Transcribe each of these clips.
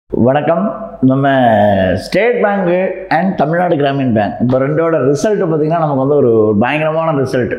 வணக்கம் நம்ம ஸ்டேட் பேங்க்கு அண்ட் தமிழ்நாடு கிராமின் பேங்க் இப்போ ரெண்டோட ரிசல்ட் பார்த்திங்கன்னா நமக்கு வந்து ஒரு ஒரு பயங்கரமான ரிசல்ட்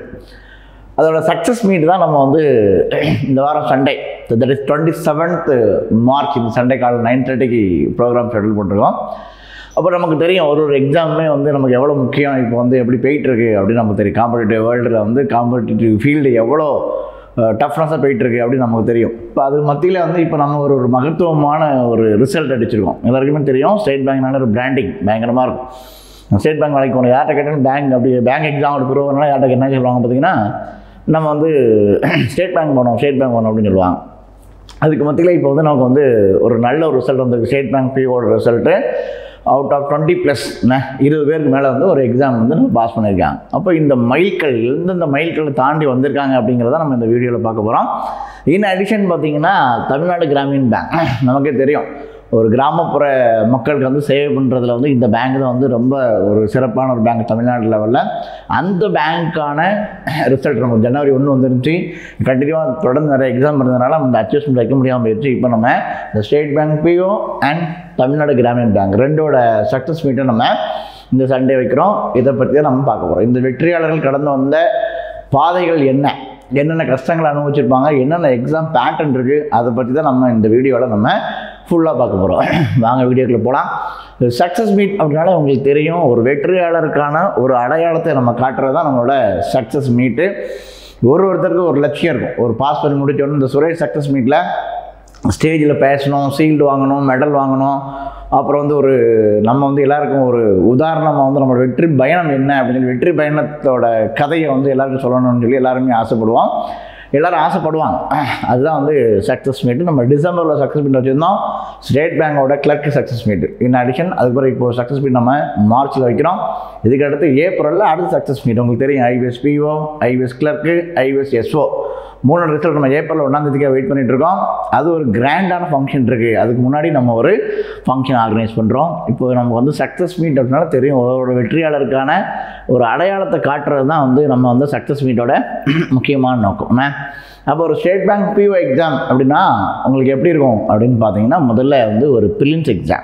அதோட சக்ஸஸ் மீட் தான் நம்ம வந்து இந்த வாரம் Sunday that is twenty seventh March இந்த சண்டே கால் நைன் தேர்ட்டிக்கு ப்ரோக்ராம் ஷெடியூல் போட்டிருக்கோம் அப்போ நமக்கு தெரியும் ஒரு ஒரு எக்ஸாமுமே வந்து நமக்கு எவ்வளோ முக்கியம் இப்போ வந்து எப்படி போயிட்டுருக்கு அப்படின்னு நமக்கு தெரியும் காம்படிட்டிவ் வேர்ல்டில் வந்து காம்படிட்டிவ் ஃபீல்டு எவ்வளோ டஃப்னஸாக போயிட்டுருக்கு அப்படின்னு நமக்கு தெரியும் இப்போ அது மத்தியில் வந்து இப்போ நம்ம ஒரு ஒரு மகத்துவமான ஒரு ரிசல்ட் அடிச்சிருக்கோம் எல்லாருக்குமே தெரியும் ஸ்டேட் பேங்க்னால ஒரு பிராண்டிங் பயங்கரமாக இருக்கும் ஸ்டேட் பேங்க் வேலைக்கு போகணும் யார்கிட்ட கேட்டாலும் பேங்க் அப்படி பேங்க் எக்ஸாம் அப்படி ப்ரூவ்னால யார்கிட்ட என்ன சொல்லுவாங்க பார்த்தீங்கன்னா நம்ம வந்து ஸ்டேட் பேங்க் போகணும் ஸ்டேட் பேங்க் போகணும் அப்படின்னு சொல்லுவாங்க அதுக்கு மத்தியில் இப்போ வந்து நமக்கு வந்து ஒரு நல்ல ஒரு ரிசல்ட் வந்திருக்கு ஸ்டேட் பேங்க் பிஓட result out of twenty plus இருபது பேருக்கு மேலே வந்து ஒரு எக்ஸாம் வந்து நம்ம பாஸ் பண்ணியிருக்காங்க அப்போ இந்த மைல்கல் எந்தெந்த மைல்களை தாண்டி வந்திருக்காங்க அப்படிங்கிறத நம்ம இந்த வீடியோவில் பார்க்க போகிறோம் இன் அடிஷன் பார்த்தீங்கன்னா தமிழ்நாடு கிராமின் பேங்க் நமக்கே தெரியும் ஒரு கிராமப்புற மக்களுக்கு வந்து சேவை பண்ணுறதுல வந்து இந்த பேங்க் தான் வந்து ரொம்ப ஒரு சிறப்பான ஒரு பேங்க் தமிழ்நாடு லெவலில் அந்த பேங்க்கான ரிசல்ட் நம்ம ஜனவரி ஒன்று வந்துருந்துச்சு கண்டினியூவாக தொடர்ந்து நிறைய எக்ஸாம் இருந்ததுனால அந்த அட்ஜஸ்ட்மெண்ட் வைக்க முடியாமல் போயிடுச்சு இப்போ நம்ம இந்த state bank PO and Tamil Nadu Grameen bank ரெண்டோட சக்ஸஸ் மீட்டை நம்ம இந்த சண்டே வைக்கிறோம் இதை பற்றி தான் நம்ம பார்க்க போகிறோம் இந்த வெற்றியாளர்கள் கடந்து வந்த பாதைகள் என்ன என்னென்ன கஷ்டங்களை அனுபவிச்சிருப்பாங்க என்னென்ன எக்ஸாம் பேட்டர்ன் இருக்குது அதை பற்றி தான் நம்ம இந்த வீடியோவில் நம்ம ஃபுல்லாக பார்க்க போகிறோம் வாங்க வீடியோக்குள்ளே போகலாம் சக்ஸஸ் மீட் அப்படின்னால உங்களுக்கு தெரியும் ஒரு வெற்றியாளருக்கான ஒரு அடையாளத்தை நம்ம காட்டுறது தான் நம்மளோட சக்ஸஸ் மீட்டு ஒரு ஒருத்தருக்கு ஒரு லட்சியம் இருக்கும் ஒரு பாஸ் பண்ணி முடிச்சோடனே இந்த சுரேஷ் சக்ஸஸ் மீட்டில் ஸ்டேஜில் பேசணும் சீல்டு வாங்கணும் மெடல் வாங்கணும் அப்புறம் வந்து ஒரு நம்ம வந்து எல்லாருக்கும் ஒரு உதாரணமாக வந்து நம்மளோட வெற்றி பயணம் என்ன அப்படின்னு சொல்லி வெற்றி பயணத்தோட கதையை வந்து எல்லாருக்கும் சொல்லணும்னு சொல்லி எல்லாருமே ஆசைப்படுவோம் எல்லோரும் ஆசைப்படுவாங்க அதுதான் வந்து சக்ஸஸ் மீட்டு நம்ம டிசம்பரில் சக்ஸஸ் மீட் வச்சுருந்தோம் ஸ்டேட் பேங்கோட clerk success meet in addition அதுக்கு பிறகு இப்போ சக்ஸஸ் மீட் நம்ம மார்ச்சில் வைக்கிறோம் இதுக்கு அடுத்து ஏப்ரலில் அடுத்த சக்ஸஸ் மீட் உங்களுக்கு தெரியும் IBPS PO IBPS clerk IBPS SO மூணு ரிசல்ட் நம்ம ஏப்ரல் ஒன்றாந்தேதிக்காக வெயிட் பண்ணிட்டு இருக்கோம் அது ஒரு கிராண்டான ஃபங்க்ஷன் இருக்குது அதுக்கு முன்னாடி நம்ம ஒரு ஃபங்க்ஷன் ஆர்கனைஸ் பண்ணுறோம் இப்போ நமக்கு வந்து சக்ஸஸ் மீட் அப்படின்னால தெரியும் ஒரு வெற்றியாளருக்கான ஒரு அடையாளத்தை காட்டுறது தான் வந்து நம்ம வந்து சக்ஸஸ் மீட்டோட முக்கியமான நோக்கம் என்ன அப்போ ஒரு ஸ்டேட் பேங்க் பிஓ எக்ஸாம் அப்படின்னா உங்களுக்கு எப்படி இருக்கும் அப்படின்னு பார்த்தீங்கன்னா முதல்ல வந்து ஒரு ப்ரிலிம்ஸ் எக்ஸாம்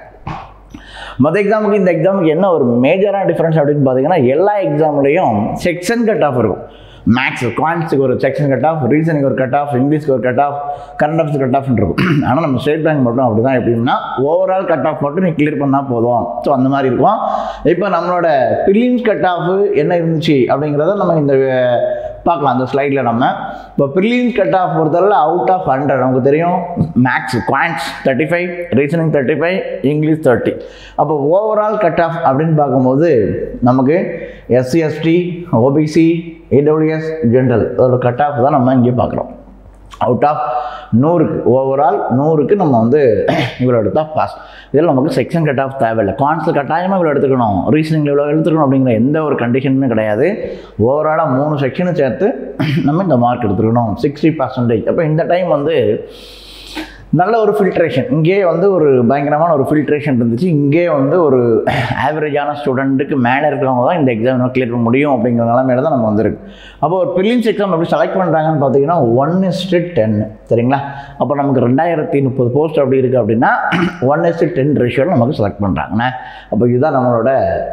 மொதல் எக்ஸாமுக்கு இந்த எக்ஸாமுக்கு என்ன ஒரு மேஜரான டிஃப்ரென்ஸ் அப்படின்னு பார்த்தீங்கன்னா எல்லா எக்ஸாம்லேயும் செக்ஷன் கட் ஆஃப் இருக்கும் மேக்ஸ் குவான்ஸுக்கு ஒரு செக்ஷன் கட் ஆஃப் ரீசனுக்கு ஒரு கட் ஆஃப் இங்கிலீஷ்க்கு ஒரு cut off current affairs cut off இருக்கும் ஆனால் நம்ம ஸ்டேட் பேங்க் மட்டும் அப்படி தான் எப்படின்னா ஓவரால் கட் ஆஃப் மட்டும் நீ கிளியர் பண்ணால் போதும் ஸோ அந்த மாதிரி இருக்கும் இப்போ நம்மளோட ப்ரிலிம்ஸ் கட் ஆஃப் என்ன இருந்துச்சு அப்படிங்கிறத நம்ம இந்த பார்க்கலாம் அந்த ஸ்லைடில் நம்ம இப்போ ப்ரிலிம்ஸ் கட் ஆஃப் பொறுத்தவரை அவுட் ஆஃப் ஹண்ட்ரட் நமக்கு தெரியும் maths quants thirty five reasoning thirty five English thirty அப்போ ஓவரால் கட் ஆஃப் அப்படின்னு பார்க்கும்போது நமக்கு SC ST OBC EWS general அதோட கட் ஆஃப் தான் நம்ம இங்கே பார்க்குறோம் அவுட் ஆஃப் நூறுக்கு ஓவரால் நூறுக்கு நம்ம வந்து இவ்வளோ எடுத்தால் பாஸ் இதில் நமக்கு செக்ஷன் கட் ஆஃப் தேவையில்லை கான்ஸில் கட்டாயமாக இவ்வளோ எடுத்துக்கணும் ரீசனிங்கில் இவ்வளோ எடுத்துக்கணும் அப்படிங்கிற எந்த ஒரு கண்டிஷனுமே கிடையாது ஓவராலாக மூணு செக்ஷனும் சேர்த்து நம்ம இந்த மார்க் எடுத்துக்கணும் சிக்ஸ்டி பர்சன்டேஜ் அப்போ இந்த டைம் வந்து நல்ல ஒரு ஃபில்ட்ரேஷன் இங்கே வந்து ஒரு பயங்கரமான ஒரு ஃபில்ட்ரேஷன் இருந்துச்சு இங்கே வந்து ஒரு ஆவரேஜான ஸ்டூடெண்ட்டுக்கு மேலே இருக்கிறவங்க தான் இந்த எக்ஸாம் கிளியர் பண்ண முடியும் அப்படிங்கிற நிலமையில தான் நம்ம வந்திருக்கு அப்போ ஒரு ப்ரிலிம்ஸ் எக்ஸாம் எப்படி செலக்ட் பண்ணுறாங்கன்னு பார்த்தீங்கன்னா ஒன் இஸ்டு டென் சரிங்களா அப்போ நமக்கு ரெண்டாயிரத்தி முப்பது போஸ்ட் அப்படி இருக்குது அப்படின்னா ஒன் இஸ்டு டென் ரேஷியோவில் நமக்கு செலக்ட் பண்ணுறாங்கண்ணே அப்போ இதுதான் நம்மளோட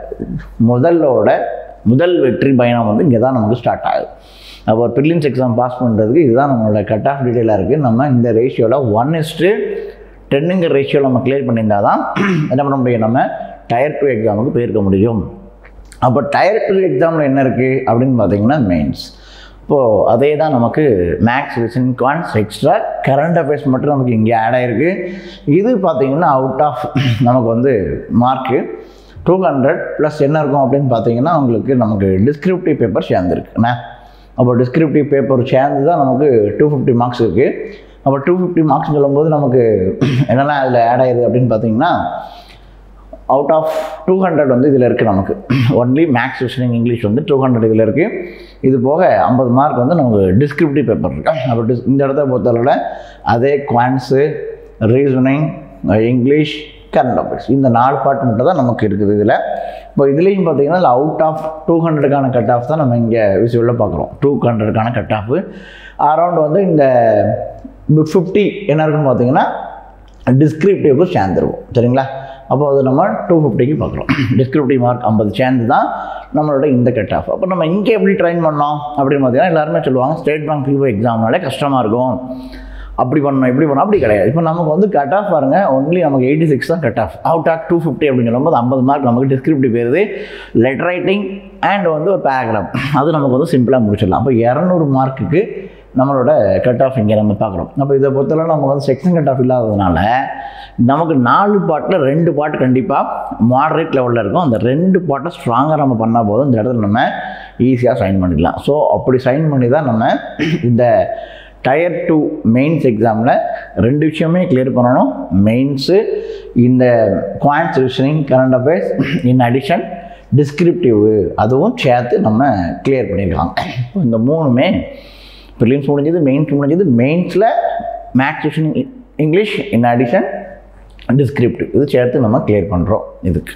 முதலோட முதல் வெற்றி பயணம் வந்து இங்கே தான் நமக்கு ஸ்டார்ட் ஆகுது அப்போ ஒரு ப்ரிலிம்ஸ் எக்ஸாம் பாஸ் பண்ணுறதுக்கு இதுதான் நம்மளோட கட் ஆஃப் டீட்டெயிலாக இருக்குது நம்ம இந்த ரேஷியோவில் ஒன் இஸ்ட்டு டென்னுங்கிற ரேஷியோவில் நம்ம கிளியர் பண்ணியிருந்தால் தான் என்ன பண்ண முடியும் நம்ம டயர் டூ எக்ஸாமுக்கு போயிருக்க முடியும் அப்போ டயர் டூ எக்ஸாமில் என்ன இருக்குது அப்படின்னு பார்த்தீங்கன்னா மெயின்ஸ் இப்போது அதே தான் நமக்கு maths reason quants extra current affairs மட்டும் நமக்கு இங்கே ஆட் ஆகிருக்கு இது பார்த்திங்கன்னா அவுட் ஆஃப் நமக்கு வந்து மார்க்கு டூ ஹண்ட்ரட் ப்ளஸ் என்ன இருக்கும் அப்படின்னு பார்த்தீங்கன்னா உங்களுக்கு நமக்கு டிஸ்கிரிப்டிவ் பேப்பர் சேர்ந்துருக்குண்ணே அப்போ டிஸ்கிரிப்டிவ் பேப்பர் சேர்ந்து தான் நமக்கு டூ ஃபிஃப்டி மார்க்ஸ் இருக்குது அப்போ டூ ஃபிஃப்டி மார்க்ஸ் சொல்லும்போது நமக்கு என்னெல்லாம் அதில் ஆட் ஆயிடுது அப்படின்னு பார்த்தீங்கன்னா அவுட் ஆஃப் டூ ஹண்ட்ரட் வந்து இதில் இருக்குது நமக்கு ஒன்லி மேக்ஸ் ரிசனிங் இங்கிலீஷ் வந்து டூ ஹண்ட்ரட் இதில் இருக்குது இது போக ஐம்பது மார்க் வந்து நமக்கு டிஸ்கிரிப்டிவ் பேப்பர் இருக்குது அப்போ டிஸ் இந்த இடத்த பொறுத்தளவில் அதே quants reasoning English current affairs இந்த நாலு பார்ட் மட்டும் தான் நமக்கு இருக்குது இதில் இப்போ இதுலேயும் பார்த்தீங்கன்னா அவுட் ஆஃப் டூ ஹண்ட்ரடுக்கான கட் ஆஃப் தான் நம்ம இங்கே விசுவலில் பார்க்குறோம் டூ ஹண்ட்ரடுக்கான கட் ஆஃப் அரௌண்ட் வந்து இந்த ஃபிஃப்டி என்ன இருக்குன்னு பார்த்தீங்கன்னா டிஸ்கிரிப்டிவ்க்கும் சேர்ந்துருவோம் சரிங்களா அப்போ அது நம்ம டூ ஃபிஃப்டிக்கு பார்க்குறோம் டிஸ்கிரிப்டிவ் மார்க் ஐம்பது சேர்ந்து தான் நம்மளோட இந்த கட் ஆஃப் அப்போ நம்ம இங்கே எப்படி ட்ரைன் பண்ணோம் அப்படின்னு பார்த்தீங்கன்னா எல்லாருமே சொல்லுவாங்க ஸ்டேட் பேங்க் பிஓ எக்ஸாம்னாலே கஷ்டமாக இருக்கும் அப்படி பண்ணணும் இப்படி பண்ணணும் அப்படி கிடையாது இப்போ நமக்கு வந்து கட் ஆஃப் பாருங்க ஒன்லி நமக்கு எயிட்டி சிக்ஸ் தான் cut off out of two fifty அப்படின்னு சொல்லும்போது ஐம்பது மார்க் நமக்கு டிஸ்கிரிப்டிவ் போயிருது லெட்டர் ரைட்டிங் அண்ட் வந்து ஒரு பேராகிராஃப் அது நமக்கு வந்து சிம்பிளாக முடிச்சிடலாம் அப்போ இரநூறு மார்க்குக்கு நம்மளோட கட் ஆஃப் இங்கே நம்ம பார்க்குறோம் அப்போ இதை பொறுத்தவரை நமக்கு வந்து செக்ஷன் கட் ஆஃப் இல்லாததுனால நமக்கு நாலு பாட்டில் ரெண்டு பாட்டு கண்டிப்பாக மாடரேட் லெவலில் இருக்கும் அந்த ரெண்டு பாட்டை ஸ்ட்ராங்காக நம்ம பண்ணால் போதும் இந்த இடத்துல நம்ம ஈஸியாக சைன் பண்ணிடலாம் ஸோ அப்படி சைன் பண்ணி தான் நம்ம இந்த டயர் டூ மெயின்ஸ் எக்ஸாமில் ரெண்டு விஷயமே கிளியர் பண்ணணும் மெயின்ஸு இந்த quants reasoning current affairs in addition descriptive அதுவும் சேர்த்து நம்ம கிளியர் பண்ணியிருக்காங்க இப்போ இந்த மூணுமே ப்ரிலிம்ஸ் முடிஞ்சது மெயின்ஸ் முடிஞ்சது மெயின்ஸில் maths reasoning English in addition descriptive இது சேர்த்து நம்ம கிளியர் பண்ணுறோம் இதுக்கு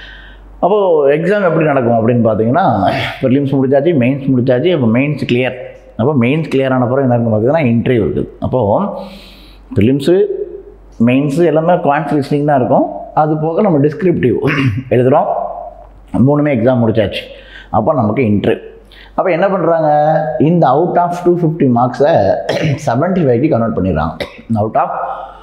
அப்போது எக்ஸாம் எப்படி நடக்கும் அப்படின்னு பார்த்தீங்கன்னா ப்ரிலிம்ஸ் முடிச்சாச்சு மெயின்ஸ் முடிச்சாச்சு அப்போ மெயின்ஸ் கிளியர் அப்போ மெயின்ஸ் கிளியர் ஆன பிறகு என்ன இருக்குன்னு பார்த்தீங்கன்னா இன்டர்வியூ இருக்குது அப்போது ப்ரிலிம்ஸு மெயின்ஸு எல்லாமே குவான்ஸ் லிஸ்டிங் தான் இருக்கும் அது போக நம்ம டிஸ்கிரிப்டிவ் எழுதுகிறோம் மூணுமே எக்ஸாம் முடிச்சாச்சு அப்போ நமக்கு இன்ட்ரு அப்போ என்ன பண்ணுறாங்க இந்த அவுட் ஆஃப் டூ ஃபிஃப்டி மார்க்ஸை செவன்ட்டி ஃபைவ்க்கு கன்வெர்ட் பண்ணிடுறாங்க out of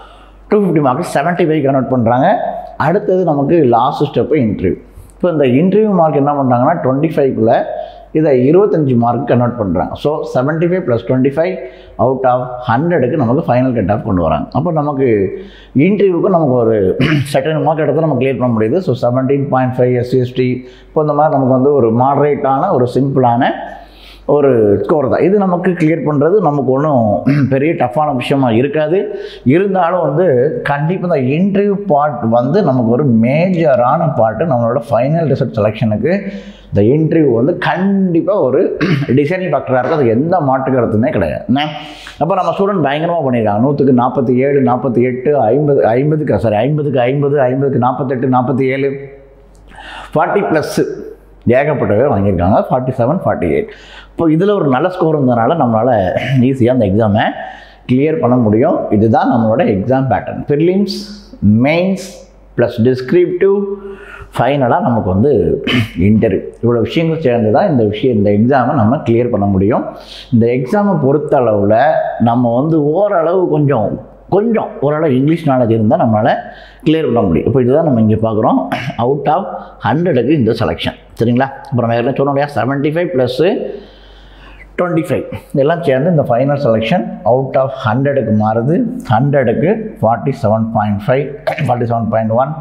two fifty marks seventy five convert பண்ணுறாங்க அடுத்தது நமக்கு லாஸ்ட் ஸ்டெப்பு இன்டர்வியூ இப்போ இந்த இன்டர்வியூ மார்க் என்ன பண்ணுறாங்கன்னா டுவெண்ட்டி ஃபைவ்க்குள்ளே இதை இருபத்தஞ்சி மார்க் கன்வெர்ட் பண்ணுறாங்க so seventy five plus twenty five out of ஹண்ட்ரடுக்கு நமக்கு ஃபைனல் கட் ஆஃப் கொண்டு வராங்க அப்போ நமக்கு இன்டர்வியூக்கு நமக்கு ஒரு செகண்ட் மார்க் எடுத்து நம்ம கிளியர் பண்ண முடியுது so seventeen point five SC ST இப்போ இந்த மாதிரி நமக்கு வந்து ஒரு மாடரேட்டான ஒரு சிம்பிளான ஒரு ஸ்கோர் தான் இது நமக்கு கிளியர் பண்ணுறது நமக்கு ஒன்றும் பெரிய டஃப்பான விஷயமா இருக்காது இருந்தாலும் வந்து கண்டிப்பாக இந்த இன்டர்வியூ பார்ட் வந்து நமக்கு ஒரு மேஜரான பார்ட்டு நம்மளோட ஃபைனல் ரிசல்ட் செலெக்ஷனுக்கு இந்த இன்டர்வியூ வந்து கண்டிப்பாக ஒரு டிசைனிங் ஃபேக்டராக இருக்குது அது எந்த மாற்று கருத்துமே கிடையாது என்ன அப்போ நம்ம ஸ்டூடெண்ட் பயங்கரமாக பண்ணியிருக்காங்க நூற்றுக்கு நாற்பத்தி ஏழு நாற்பத்தி எட்டு ஐம்பது ஐம்பதுக்கு சாரி ஐம்பதுக்கு ஐம்பது ஐம்பதுக்கு நாற்பத்தெட்டு நாற்பத்தி ஏழு ஃபார்ட்டி ப்ளஸ்ஸு ஏகப்பட்ட பேர் வாங்கியிருக்காங்க ஃபார்ட்டி செவன் ஃபார்ட்டி எயிட் இப்போ இதில் ஒரு நல்ல ஸ்கோர் இருந்ததுனால நம்மளால் ஈஸியாக அந்த எக்ஸாமை கிளியர் பண்ண முடியும் இதுதான் நம்மளோட exam pattern prelims mains plus descriptive ஃபைனலாக நமக்கு வந்து இன்டர்வியூ இவ்வளோ விஷயங்கள் சேர்ந்து தான் இந்த விஷயம் இந்த எக்ஸாமை நம்ம கிளியர் பண்ண முடியும் இந்த எக்ஸாமை பொறுத்த அளவில் நம்ம வந்து ஓரளவு கொஞ்சம் கொஞ்சம் ஓரளவு இங்கிலீஷ் நாலேஜ் இருந்தால் நம்மளால் கிளியர் பண்ண முடியும் இப்போ இதுதான் நம்ம இங்கே பார்க்குறோம் அவுட் ஆஃப் ஹண்ட்ரடுக்கு இந்த செலெக்ஷன் சரிங்களா அப்புறம் நம்ம ஏற்கனவே சொன்னோம் இல்லையா seventy five plus twenty five இதெல்லாம் சேர்ந்து இந்த ஃபைனல் செலெக்ஷன் அவுட் ஆஃப் ஹண்ட்ரடுக்கு மாறுது ஹண்ட்ரடுக்கு forty seven point five forty seven point one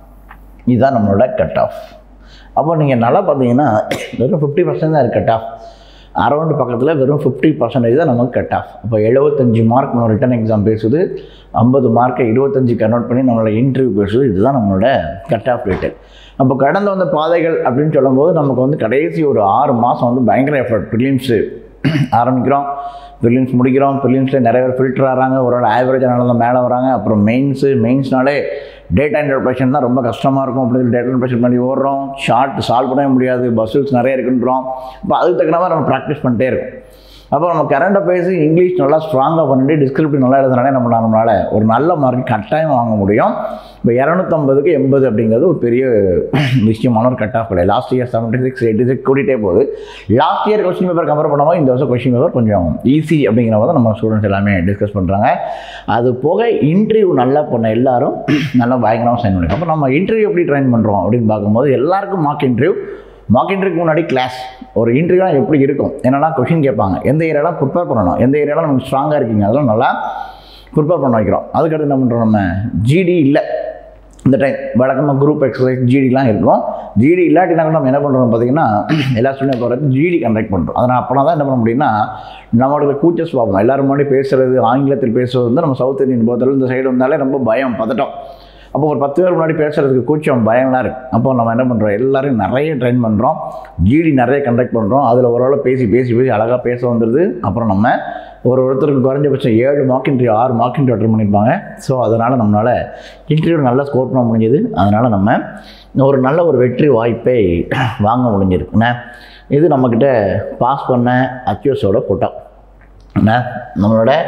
இதுதான் நம்மளோட கட் ஆஃப் அப்போ நீங்கள் நல்லா பார்த்தீங்கன்னா வெறும் ஃபிஃப்டி பர்சன்ட் தான் இருக்குது கட் ஆஃப் அரௌண்டு பக்கத்தில் வெறும் ஃபிஃப்டி பர்சன்டேஜ் தான் நமக்கு கட் ஆஃப் அப்போ எழுபத்தஞ்சு மார்க் நம்ம ரிட்டன் எக்ஸாம் பேசுது ஐம்பது மார்க்கை இருபத்தஞ்சு கன்வெர்ட் பண்ணி நம்மளோட இன்டர்வியூ பேசுது இதுதான் நம்மளோட கட் ஆஃப் ரேட்டு அப்போ கடந்து வந்த பாதைகள் அப்படின்னு சொல்லும்போது நமக்கு வந்து கடைசி ஒரு ஆறு மாதம் வந்து பயங்கர எஃபர்ட் ப்ரிலிம்ஸு ஆரம்பிக்கிறோம் ப்ரிலிம்ஸ் முடிக்கிறோம் ப்ரிலிம்ஸில் நிறைய பேர் ஃபில்டர் ஆகிறாங்க ஒரு ஆள் ஆவரேஜ் நல்லா மேலே வராங்க அப்புறம் மெயின்ஸு மெயின்ஸ்னாலே டேட்டா இன்டர்பிரேஷன் தான் ரொம்ப கஷ்டமாக இருக்கும் அப்படின்னு டேட்டா இன்டர்பிரேஷன் பண்ணி ஓடுறோம் ஷார்ட் சால்வ் பண்ணவே முடியாது பஸ்ஸுல்ஸ் நிறைய இருக்குன்றோம் இப்போ அதுக்கு தகுந்த மாதிரி நம்ம ப்ராக்டிஸ் பண்ணிட்டே இருக்கோம் அப்போ நம்ம கரண்ட் அஃபேர்ஸ் இங்கிலீஷ் நல்லா ஸ்ட்ராங்காக பண்ணிட்டு டிஸ்கிரிப்டிவ் நல்லா எழுதுனாலே நம்ம நம்மளால் ஒரு நல்ல மார்க் கட்டாயம் வாங்க முடியும் இப்போ இரநூத்தம்பதுக்கு எண்பது அப்படிங்கிறது ஒரு பெரிய விஷயமான ஒரு கட் ஆஃப் கிடையாது last year seventy six eighty six கூட்டிகிட்டே போகுது last year question paper compare பண்ணும்போது இந்த வருஷம் கொஸ்டின் பேப்பர் கொஞ்சம் ஈஸி அப்படிங்கிற போது நம்ம ஸ்டூடெண்ட்ஸ் எல்லாமே டிஸ்கஸ் பண்ணுறாங்க அது போக இன்டர்வியூ நல்லா பண்ண எல்லாரும் நல்லா பயங்கரமாக சைன் பண்ணிருக்கோம் அப்போ நம்ம இன்டர்வியூ எப்படி ட்ரைன் பண்ணுறோம் அப்படின்னு பார்க்கும்போது எல்லாருக்கும் மார்க் இன்டர்வியூ மார்க் இன்டர்வியூக்கு முன்னாடி கிளாஸ் ஒரு இன்டர்வியூலாம் எப்படி இருக்கும் என்னென்னா கொஷின் கேட்பாங்க எந்த ஏரியாலாம் ப்ரிப்பேர் பண்ணணும் எந்த ஏரியாலாம் நமக்கு ஸ்ட்ராங்காக இருக்கீங்க அதெல்லாம் நல்லா ப்ரிப்பேர் பண்ண வைக்கிறோம் அதுக்கடுத்து என்ன பண்ணுறோம் நம்ம ஜிடி இல்லை இந்த டைம் வழக்கமாக குரூப் எக்ஸசைஸ் ஜிடிலாம் இருக்கும் ஜிடி இல்லாட்டினா கூட நம்ம என்ன பண்ணுறோம் பார்த்தீங்கன்னா எல்லா ஸ்டூடெண்ட் போகிறது ஜிடி கண்டக்ட் பண்ணுறோம் அதனால் அப்போனா தான் என்ன பண்ண முடியும்னா நம்மளோட கூச்சஸ் பார்ப்போம் எல்லாரும் முன்னாடி பேசுகிறது ஆங்கிலத்தில் பேசுறது வந்து நம்ம சவுத் இந்தியன் பொறுத்தவரை இந்த சைடு வந்தாலே ரொம்ப பயம் பதட்டம் அப்போ ஒரு பத்து பேர் முன்னாடி பேசுகிறதுக்கு கூச்சம் பயம்லாம் இருக்குது அப்போ நம்ம என்ன பண்ணுறோம் எல்லாரையும் நிறைய ட்ரெயின் பண்ணுறோம் ஜிடி நிறைய கண்டக்ட் பண்ணுறோம் அதில் ஓரளவு பேசி பேசி பேசி அழகாக பேச வந்துடுது அப்புறம் நம்ம ஒரு ஒருத்தருக்கு குறைஞ்சபட்சம் ஏழு மார்க் இன்ட்ரியூ ஆறு மார்க் இன்ட்ரியூ அட்டன் பண்ணியிருப்பாங்க ஸோ அதனால் நம்மளால் இன்டர்வியூ நல்லா ஸ்கோர் பண்ண முடிஞ்சது அதனால் நம்ம ஒரு நல்ல ஒரு வெற்றி வாய்ப்பை வாங்க முடிஞ்சிருக்குண்ணே இது நம்மக்கிட்ட பாஸ் பண்ண அக்யூஸோட கூட்டம் என்ன நம்மளோட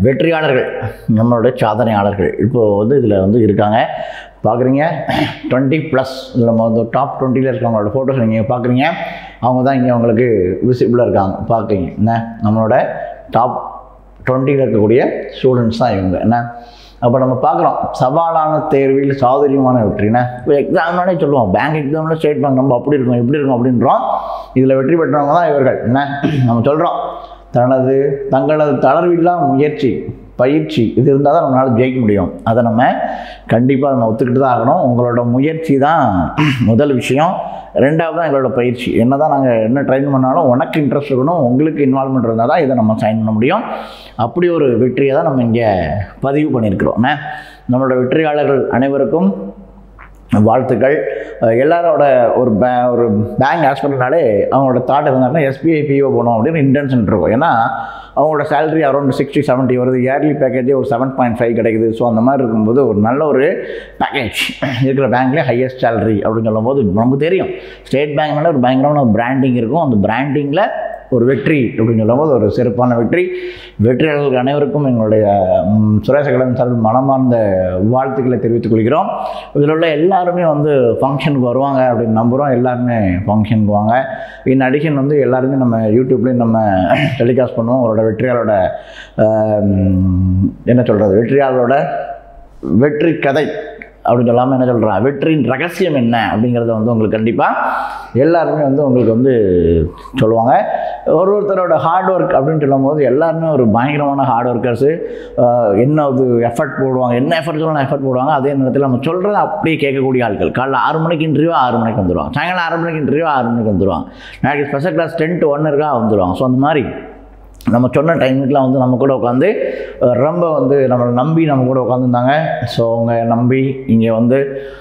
வெற்றியாளர்கள் நம்மளுடைய சாதனையாளர்கள் இப்போ வந்து இதில் வந்து இருக்காங்க பார்க்குறீங்க டுவெண்ட்டி ப்ளஸ் இதில் நம்ம வந்து டாப் டுவெண்ட்டியில் இருக்கவங்களோட ஃபோட்டோஸ் நீங்கள் பார்க்குறீங்க அவங்க தான் இங்கே உங்களுக்கு விசிபிளாக இருக்காங்க பார்க்குறீங்க என்ன நம்மளோட டாப் டுவெண்ட்டியில் இருக்கக்கூடிய ஸ்டூடெண்ட்ஸ் தான் இவங்க என்ன அப்போ நம்ம பார்க்குறோம் சவாலான தேர்வில் சாதுரியமான வெற்றினா இப்போ எக்ஸாம்னாலே சொல்லுவோம் பேங்க் எக்ஸாமில் ஸ்டேட் பேங்க் நம்ம அப்படி இருக்கும் இப்படி இருக்கும் அப்படின்றோம் இதில் வெற்றி பெற்றவங்க தான் இவர்கள் என்ன நம்ம சொல்கிறோம் தனது தங்களது தளர்வில்லா முயற்சி பயிற்சி இது இருந்தால் தான் நம்மளால் ஜெயிக்க முடியும் அதை நம்ம கண்டிப்பாக நம்ம ஒத்துக்கிட்டு தான் ஆகணும் உங்களோட முயற்சி தான் முதல் விஷயம் ரெண்டாவது தான் எங்களோட பயிற்சி என்ன தான் நாங்கள் என்ன ட்ரெயின் பண்ணாலும் உனக்கு இன்ட்ரெஸ்ட் இருக்கணும் உங்களுக்கு இன்வால்மெண்ட் இருந்தால் தான் இதை நம்ம சைன் பண்ண முடியும் அப்படி ஒரு வெற்றியை தான் நம்ம இங்கே பதிவு பண்ணியிருக்கிறோம் என்ன? நம்மளோட வெற்றியாளர்கள் அனைவருக்கும் வாழ்த்துக்கள் அஹ் எல்லாரோட ஒரு பே ஒரு பேங்க் ஹாஸ்பிட்டல்னாலே அவங்களோட தாட் இருந்தாங்கன்னா எஸ்பிஐ பிஓ போகணும் அப்படின்னு இன்டென்ஷன் இருக்கும் ஏன்னா அவங்களோட சேலரி அரௌண்ட் சிக்ஸ்டி செவன்ட்டி வருது இயர்லி பேக்கேஜே ஒரு செவன் பாயிண்ட் ஃபைவ் கிடைக்குது ஸோ அந்த மாதிரி இருக்கும்போது ஒரு நல்ல ஒரு பேக்கேஜ் இருக்கிற பேங்க்லேயே ஹையஸ்ட் சேலரி அப்படின்னு சொல்லும்போது நமக்கு தெரியும் ஸ்டேட் பேங்க்னால ஒரு பயங்கரமான பிராண்டிங் இருக்கும் அந்த பிராண்டிங்கில் ஒரு வெற்றி அப்படின்னு சொல்லும்போது ஒரு சிறப்பான வெற்றி வெற்றியாளர்கள் அனைவருக்கும் எங்களுடைய ம், சுரேசகடன் சார்பில் மனமார்ந்த வாழ்த்துக்களை தெரிவித்துக் கொள்கிறோம் இதில் உள்ள எல்லாருமே வந்து ஃபங்க்ஷனுக்கு வருவாங்க அப்படின்னு நம்புகிறோம் எல்லாருமே ஃபங்க்ஷனுக்கு வாங்க இன் அடிஷன் வந்து எல்லாருமே நம்ம யூடியூப்லேயும் நம்ம டெலிகாஸ்ட் பண்ணுவோம் அவரோட வெற்றியாளரோட ஆஹ், ம், என்ன சொல்கிறது வெற்றியாளரோட வெற்றி கதை அப்படின்னு சொல்லாமல் என்ன சொல்கிறான் வெற்றியின் ரகசியம் என்ன அப்படிங்கிறத வந்து உங்களுக்கு கண்டிப்பாக எல்லாருமே வந்து உங்களுக்கு வந்து சொல்லுவாங்க ஒரு ஒருத்தரோட ஹார்ட் ஒர்க் அப்படின்னு சொல்லும்போது எல்லாருமே ஒரு பயங்கரமான ஹார்ட் ஒர்க்கர்ஸு என்ன இது எஃபர்ட் போடுவாங்க என்ன எஃபர்ட் சொல்லணும் எஃபர்ட் போடுவாங்க அதே நேரத்தில் நம்ம சொல்கிறத அப்படியே கேட்கக்கூடிய ஆட்கள் காலைல ஆறு மணிக்கு இன்டர்வியூ ஆறு மணிக்கு வந்துடுவாங்க சாயங்காலம் ஆறு மணிக்கு இன்டர்வியூ ஆறு மணிக்கு வந்துடுவாங்க நாளைக்கு special class ten to one இருக்கா வந்துடுவாங்க ஸோ அந்த மாதிரி நம்ம சொன்ன டைமுக்குலாம் வந்து நம்ம கூட உட்காந்து அஹ், ரொம்ப வந்து நம்மளை நம்பி நம்ம கூட உட்காந்துருந்தாங்க ஸோ அவங்க நம்பி இங்கே வந்து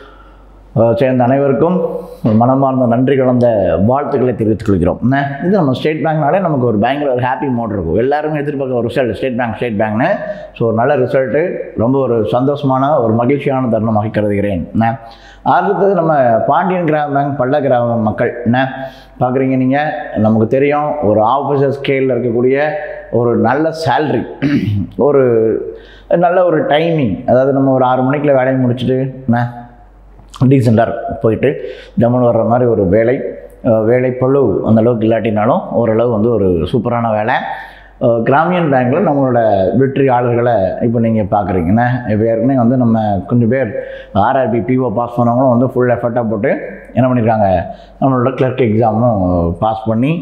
அஹ், சேர்ந்த அனைவருக்கும் ஒரு மனமார்ந்த நன்றி கலந்த வாழ்த்துக்களை தெரிவித்துக் கொள்கிறோம் என்ன இது நம்ம ஸ்டேட் பேங்க்னாலே நமக்கு ஒரு பயங்கர ஒரு ஹாப்பி மோட் இருக்கும் எல்லாருமே எதிர்பார்க்க ஒரு ரிசல்ட் ஸ்டேட் பேங்க் ஸ்டேட் பேங்க்னு ஸோ ஒரு நல்ல ரிசல்ட்டு ரொம்ப ஒரு சந்தோஷமான ஒரு மகிழ்ச்சியான தருணமாக கருதுகிறேன் என்ன அடுத்தது நம்ம பாண்டியன் கிராம பேங்க் பள்ள கிராம மக்கள் என்ன பார்க்குறீங்க நீங்கள் நமக்கு தெரியும் ஒரு ஆஃபீஸர் ஸ்கேலில் இருக்கக்கூடிய ஒரு நல்ல சேல்ரி ஒரு நல்ல ஒரு டைமிங் அதாவது நம்ம ஒரு ஆறு மணிக்குள்ள வேலையை முடிச்சுட்டு என்ன டீசெண்டாக போயிட்டு ஜம்முன்னு வர்ற மாதிரி ஒரு வேலை அஹ் வேலை பளு அந்த அளவுக்கு இல்லாட்டினாலும் ஓரளவு வந்து ஒரு சூப்பரான வேலை அஹ் கிராமியன் பேங்க்கில் நம்மளோட வெற்றியாளர்களை இப்போ நீங்கள் பார்க்குறீங்கன்னா இப்போ ஏற்கனவே வந்து நம்ம கொஞ்சம் பேர் ஆர்ஆர்பி பிஓ பாஸ் பண்ணவங்களும் வந்து ஃபுல் எஃபர்ட்டாக போட்டு என்ன பண்ணியிருக்காங்க நம்மளோட கிளர்க் எக்ஸாமும் பாஸ் பண்ணி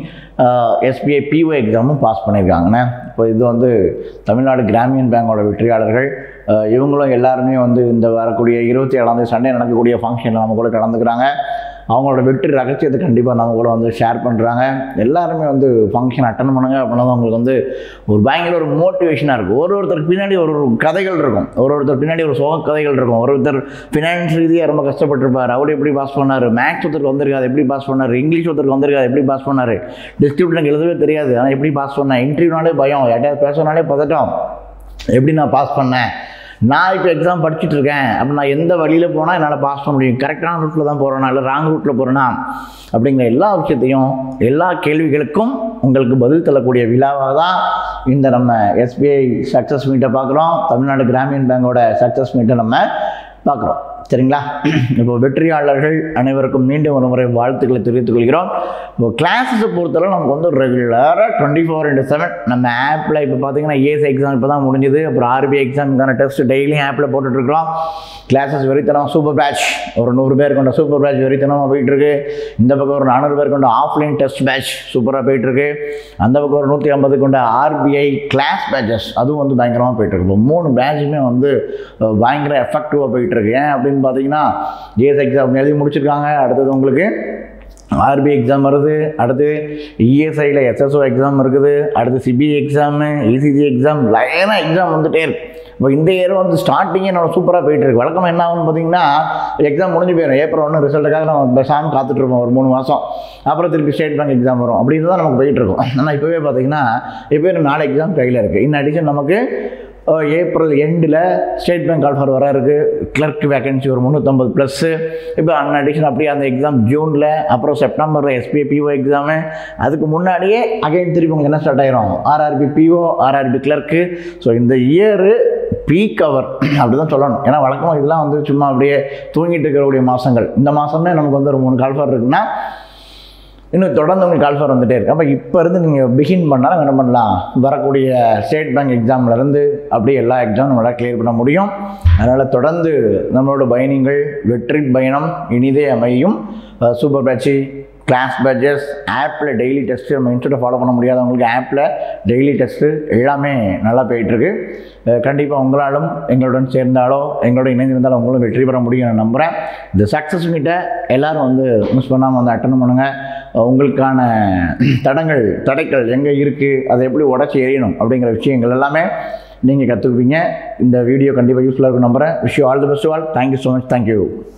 எஸ்பிஐ பிஓ எக்ஸாமும் பாஸ் பண்ணியிருக்காங்கண்ணே இப்போ இது வந்து தமிழ்நாடு கிராமியன் பேங்கோட வெற்றியாளர்கள் அஹ் இவங்களும் எல்லாருமே வந்து இந்த வரக்கூடிய இருபத்தி ஏழாந்தேதி சண்டே நடக்கக்கூடிய ஃபங்க்ஷனில் நம்ம கூட கலந்துக்கிறாங்க அவங்களோட வெற்றி ரகசியத்தை கண்டிப்பாக நம்ம கூட வந்து ஷேர் பண்ணுறாங்க எல்லாருமே வந்து ஃபங்க்ஷன் அட்டன் பண்ணுங்க அப்படின்னா தான் உங்களுக்கு வந்து ஒரு பயங்கர ஒரு மோட்டிவேஷனாக இருக்கும் ஒரு ஒருத்தருக்கு பின்னாடி ஒரு ஒரு கதைகள் இருக்கும் ஒரு ஒருத்தர் பின்னாடி ஒரு சோக கதைகள் இருக்கும் ஒரு ஒருத்தர் ஃபினான்ஸ் ரீதியாக ரொம்ப கஷ்டப்பட்டிருப்பார் அவர் எப்படி பாஸ் பண்ணார் மேக்ஸ் ஒருத்தருக்கு வந்திருக்காது எப்படி பாஸ் பண்ணார் இங்கிலீஷ் ஒருத்தருக்கு வந்திருக்காது எப்படி பாஸ் பண்ணார் டிஸ்ட்ரிபியூட்டருக்கு எழுதவே தெரியாது ஆனால் எப்படி பாஸ் பண்ணேன் இன்டர்வியூனாலே பயம் யார்ட்டையாவது பேசணுனாலே பதட்டம் எப்படி நான் பாஸ் பண்ணேன் நான் இப்போ எக்ஸாம் படிச்சுட்டு இருக்கேன் அப்போ நான் எந்த வழியில் போனால் என்னால் பாஸ் பண்ண முடியும் கரெக்டான ரூட்டில் தான் போகிறேனா இல்லை ராங் ரூட்டில் போகிறேனா அப்படிங்கிற எல்லா விஷயத்தையும் எல்லா கேள்விகளுக்கும் உங்களுக்கு பதில் தரக்கூடிய விழாவாக தான் இந்த நம்ம எஸ்பிஐ சக்ஸஸ் மீட்டை பார்க்குறோம் தமிழ்நாடு கிராமியன் பேங்கோட சக்ஸஸ் மீட்டை நம்ம பார்க்குறோம் சரிங்களா இப்போ வெற்றியாளர்கள் அனைவருக்கும் மீண்டும் ஒரு முறை வாழ்த்துக்களை தெரிவித்துக் கொள்கிறோம் இப்போ கிளாஸஸை பொறுத்தவரை நமக்கு வந்து ரெகுலராக டுவெண்ட்டி ஃபோர் இன்ட்டு செவன் நம்ம ஆப்பில் இப்போ பார்த்தீங்கன்னா ஏஎஸ் எக்ஸாம் இப்போ தான் முடிஞ்சது அப்புறம் ஆர்பிஐ எக்ஸாமுக்கான டெஸ்ட் டெய்லியும் ஆப்பில் போட்டுட்ருக்கோம் கிளாஸஸ் வெறித்தனம் சூப்பர் பேட்ச் ஒரு நூறு பேர் கொண்ட சூப்பர் பேட்ச் வெறித்தனமாக போயிட்டுருக்கு இந்த பக்கம் ஒரு நானூறு பேர் கொண்ட ஆஃப்லைன் டெஸ்ட் பேட்ச் சூப்பராக போயிட்டுருக்கு அந்த பக்கம் ஒரு நூற்றி ஐம்பது கொண்ட ஆர்பிஐ கிளாஸ் பேட்சஸ் அதுவும் வந்து பயங்கரமாக போயிட்டுருக்கு இப்போ மூணு பேட்சுமே வந்து அஹ், பயங்கர எஃபெக்டிவாக போயிட்டுருக்கு ஏன் அப்படின்னு பார்த்தீங்கன்னா ஏஎஸ் எக்ஸாம் எழுதி முடிச்சிருக்காங்க அடுத்தது உங்களுக்கு ஆர்பி எக்ஸாம் வருது அடுத்து இஎஸ்ஐயில் எஸ்எஸ்ஓ எக்ஸாம் இருக்குது அடுத்து சிபிஐ எக்ஸாமு இசிஜி எக்ஸாம் லைனாக எக்ஸாம் வந்துட்டே இருக்கு இப்போ இந்த இயர் வந்து ஸ்டார்டிங்கே நம்ம சூப்பராக போயிட்டு இருக்கு வழக்கம் என்ன ஆகும்னு பார்த்தீங்கன்னா எக்ஸாம் முடிஞ்சு போயிடும் ஏப்ரல் ஒன்று ரிசல்ட்டுக்காக நம்ம பெசாமல் காத்துட்ருப்போம் ஒரு மூணு மாதம் அப்புறம் திருப்பி ஸ்டேட் பேங்க் எக்ஸாம் வரும் அப்படின்னு தான் நமக்கு போயிட்டு இருக்கும் ஆனால் இப்போவே பார்த்தீங்கன்னா இப்போ நாலு எக்ஸாம் கையில் இருக்குது இன் அடிஷன் நமக்கு ஏப்ரல் எண்டில் ஸ்டேட் பேங்க் கால்ஃபர் வர இருக்குது கிளர்க் வேகன்சி ஒரு முந்நூற்றம்பது ப்ளஸ்ஸு இப்போ அன் அடிஷன் அப்படியே அந்த எக்ஸாம் ஜூனில் அப்புறம் செப்டம்பரில் எஸ்பிஐ பிஓ எக்ஸாமு அதுக்கு முன்னாடியே அகைன் திருப்பி உங்களுக்கு என்ன ஸ்டார்ட் ஆயிரும் RRB PO RRB clerk so இந்த இயரு பீக் அவர் அப்படி தான் சொல்லணும் ஏன்னா வழக்கமாக இதெல்லாம் வந்து சும்மா அப்படியே தூங்கிட்டு இருக்கக்கூடிய மாதங்கள் இந்த மாதமே நமக்கு வந்து ஒரு மூணு கால்ஃபர் இருக்குன்னா இன்னும் தொடர்ந்து உங்களுக்கு கால்ஃபர் வந்துட்டே இருக்கு அப்போ இப்போ இருந்து நீங்கள் பிகின் பண்ணாலும் என்ன பண்ணலாம் வரக்கூடிய ஸ்டேட் பேங்க் எக்ஸாம்லேருந்து அப்படியே எல்லா எக்ஸாமும் நம்மளால் கிளியர் பண்ண முடியும் அதனால் தொடர்ந்து நம்மளோட பயணிகள் வெற்றி பயணம் இனிதே அமையும் சூப்பர் பேட்சி கிளாஸ் பேட்சஸ் ஆப்பில் டெய்லி டெஸ்ட்டு நம்ம இன்ஸ்டியூட்டை ஃபாலோ பண்ண முடியாதவங்களுக்கு ஆப்பில் டெய்லி டெஸ்ட்டு எல்லாமே நல்லா போயிட்டுருக்கு கண்டிப்பாக உங்களாலும் எங்களுடன் சேர்ந்தாலோ எங்களோட இணைந்திருந்தாலும் உங்களும் வெற்றி பெற முடியும் நான் நம்புகிறேன் இந்த சக்ஸஸ் மீட்டை எல்லோரும் வந்து மிஸ் பண்ணாமல் வந்து அட்டன் பண்ணுங்கள் உங்களுக்கான தடங்கள் தடைகள் எங்கே இருக்குது அதை எப்படி உடச்சி எறியணும் அப்படிங்கிற விஷயங்கள் எல்லாமே நீங்கள் கற்றுக்குவீங்க இந்த வீடியோ கண்டிப்பாக யூஸ்ஃபுல்லாக இருக்கும் நம்புகிறேன் wish all the best all thank you so much thank you